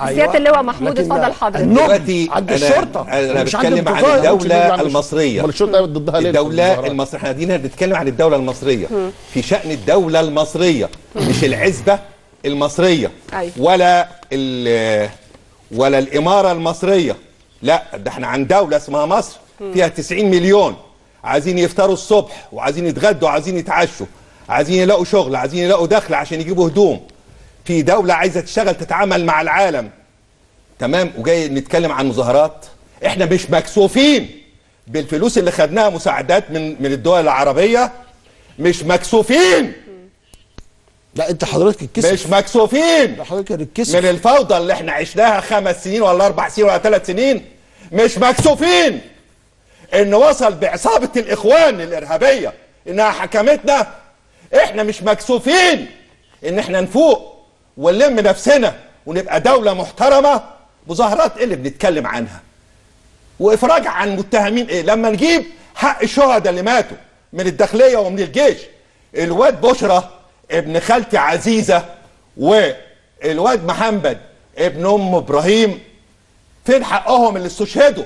سياده اللواء محمود لكن اتفضل حضرتك دلوقتي عند أنا- الشرطه انا مش عند بتكلم عن الانتظار، مش بيجي الدوله عند الشرطة. المصريه امال الشرطه ضدها ليه الدولة المظاهرات؟ المصرية احنا هنا بنتكلم عن الدولة المصرية في شأن الدولة المصرية مش العزبة المصرية أيوة. ولا ال- ولا الإمارة المصرية لا ده احنا عن دولة اسمها مصر فيها 90 مليون عايزين يفطروا الصبح وعايزين يتغدوا وعايزين يتعشوا عايزين يلاقوا شغل عايزين يلاقوا دخل عشان يجيبوا هدوم في دولة عايزة تشتغل تتعامل مع العالم تمام وجاي نتكلم عن مظاهرات احنا مش مكسوفين بالفلوس اللي خدناها مساعدات من من الدول العربيه مش مكسوفين لا انت حضرتك الكسف مش مكسوفين لا حضرتك الكسف من الفوضى اللي احنا عشناها خمس سنين ولا اربع سنين ولا ثلاث سنين مش مكسوفين ان وصل بعصابه الاخوان الارهابيه انها حكمتنا احنا مش مكسوفين ان احنا نفوق ونلم نفسنا ونبقى دوله محترمه مظاهرات ايه اللي بنتكلم عنها وافراج عن متهمين ايه لما نجيب حق الشهداء اللي ماتوا من الداخليه ومن الجيش الواد بشرى ابن خالتي عزيزه والواد محمد ابن ام ابراهيم فين حقهم اللي استشهدوا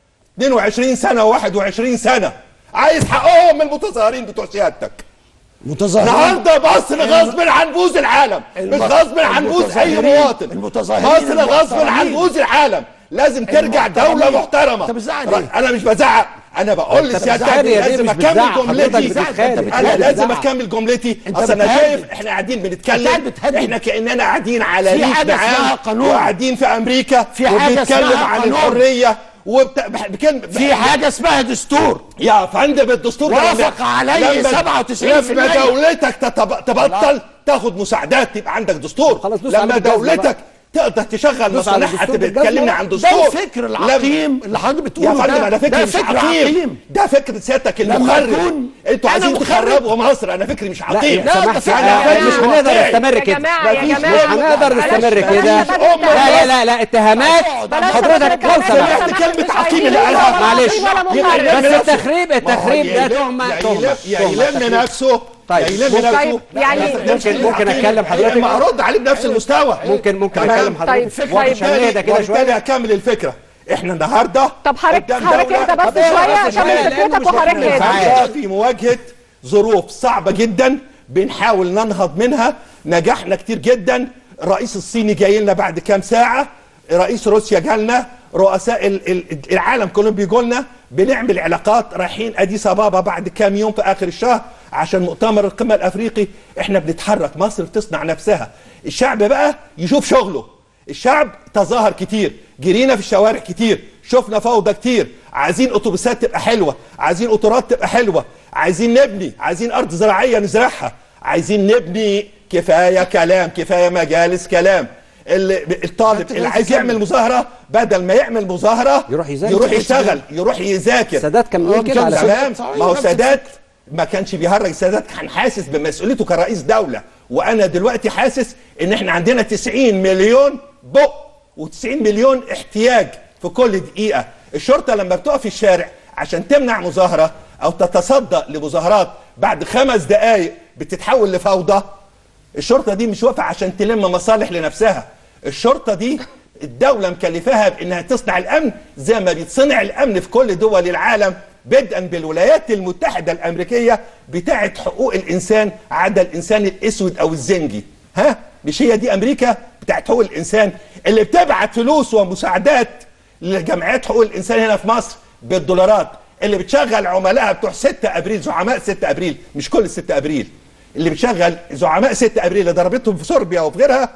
22 سنه و21 سنه عايز حقهم من المتظاهرين بتوع سيادتك متظاهرين النهارده مصر غصب عن بوز العالم مش غصب عن بوز اي المتظاهرين- مواطن المتظاهرين مصر غصب عن المحترمين. بوز العالم لازم ترجع المحترمين. دوله محترمه انت بتزعق ليه؟ انا مش بزعق انا بقول انت لسيادتك بتزعق يا بيه، لازم مش اكمل بتزعق. حضرتك جملتي بتتخانق. انا انت لازم بتزعق. اكمل جملتي انت اصل انا بتهدد. شايف احنا قاعدين انت بنتكلم قاعد بتهدد. احنا كاننا قاعدين على في ريش حاجة اسمها نعام قانون. وقاعدين في امريكا في حاجة وبنتكلم اسمها عن قانون. الحريه وبت... بح- بكلم... في حاجه اسمها دستور يا فندم الدستور ده وافق لما- عليه لما- 97% لما دولتك تتب- تبطل تاخد مساعدات يبقى عندك دستور خلاص دوس على لما الجزمة دولتك تقدر تشغل دوس على مصالحها الدستور تبقى تكلمني بالجزمة. عن ده دستور الفكر لما- العقيم اللي حضرتك يا بتقوله فندم ده انا فكري ده مش فكر عقيم عقيم ده فكر سيادتك لما المخرب يكون انتوا أنا عايزين مخرب. تخربوا مصر انا فكري مش لا عقيم يا سمحت أنا آه، مش فكري هنقدر واقعي. نستمر يا كده جماعه يا مفيش جماعه مش هنقدر بلاش- نستمر بلاش كده تبادل لا لا لا لا اتهامات بلاش حضرتك تبادل لو كلام. سمحت سمحت كلمة مش عقيم عايزين اللي ولا قالها. معلش. عقيم ولا يبقى محرم. بس نفسه. التخريب التخريب ده تهمه يا تهمه يلم يا تهمة، يلم تخريب. نفسه طيب، يا يلم ممكن- نفسه طيب، يعني- ممكن- ممكن أتكلم حضرتك؟ ما ارد عليه بنفس المستوى ممكن ممكن تمام. اتكلم طيب، حضرتك طيب. عشان نهدى كده وبالتالي شويه هكمل الفكره احنا النهارده طب حضرتك قدام حضرتك دولة- اهدى بس طب اهدى شويه بس شوية، كمل لأنه فكرتك مش وحضرتك واخد اهدى منفعة. النهارده في مواجهه ظروف صعبه جدا بنحاول ننهض منها نجحنا كتير جدا الرئيس الصيني جاي لنا بعد كام ساعه رئيس روسيا جالنا رؤساء ال- ال- العالم كلهم بيجوا لنا بنعمل علاقات رايحين اديس ابابا بعد كام يوم في اخر الشهر عشان مؤتمر القمه الافريقي احنا بنتحرك مصر بتصنع نفسها الشعب بقى يشوف شغله الشعب تظاهر كتير جرينا في الشوارع كتير شفنا فوضى كتير عايزين اتوبيسات تبقى حلوه عايزين قطارات تبقى حلوه عايزين نبني عايزين ارض زراعيه نزرعها عايزين نبني كفايه كلام كفايه مجالس كلام اللي الطالب اللي عايز يعمل مظاهره بدل ما يعمل مظاهره يروح يذاكر. يروح يشتغل يروح يذاكر سادات كان بيقول كده على فكره تمام صحيح، ما هو نفس سادات ما كانش بيهرج سادات كان حاسس بمسؤوليته كرئيس دوله وانا دلوقتي حاسس ان احنا عندنا 90 مليون بق و90 مليون احتياج في كل دقيقه الشرطه لما بتقف في الشارع عشان تمنع مظاهره او تتصدى لمظاهرات بعد خمس دقائق بتتحول لفوضى الشرطه دي مش واقفه عشان تلم مصالح لنفسها الشرطه دي الدوله مكلفاها بانها تصنع الامن زي ما بيتصنع الامن في كل دول العالم بدءا بالولايات المتحده الامريكيه بتاعه حقوق الانسان عدا الانسان الاسود او الزنجي ها مش هي دي امريكا بتاعه حقوق الانسان اللي بتبعت فلوس ومساعدات لجمعيات حقوق الانسان هنا في مصر بالدولارات اللي بتشغل عملائها بتوع 6 ابريل زعماء 6 ابريل مش كل 6 ابريل اللي بتشغل زعماء 6 ابريل اللي ضربتهم في صربيا وفي غيرها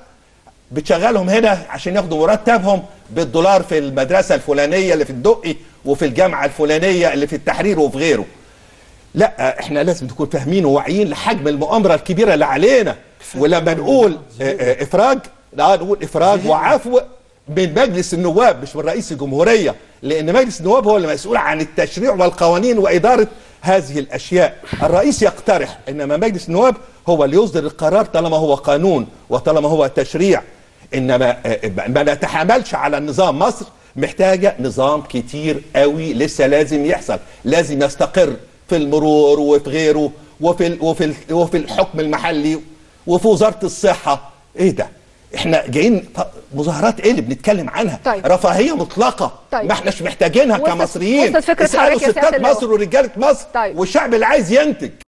بتشغلهم هنا عشان ياخدوا مرتبهم بالدولار في المدرسه الفلانيه اللي في الدقي وفي الجامعه الفلانيه اللي في التحرير وفي غيره لا احنا لازم نكون فاهمين وواعيين لحجم المؤامره الكبيره اللي علينا ولما نقول اه، اه، افراج لا نقول افراج وعفو من مجلس النواب مش من رئيس الجمهوريه لان مجلس النواب هو اللي مسؤول عن التشريع والقوانين واداره هذه الاشياء الرئيس يقترح انما مجلس النواب هو اللي يصدر القرار طالما هو قانون وطالما هو تشريع انما اه، ما نتحاملش على النظام مصر محتاجه نظام كتير قوي لسه لازم يحصل لازم يستقر في المرور وفي غيره وفي ال وفي ال وفي الحكم المحلي وفي وزاره الصحه ايه ده احنا جايين ط- مظاهرات ايه اللي بنتكلم عنها طيب. رفاهيه مطلقه طيب. ما احناش محتاجينها وصلت- كمصريين وصلت فكرة اسالوا حضرتك يا سيادة ستات اللواء. مصر ورجاله مصر طيب. والشعب اللي عايز ينتج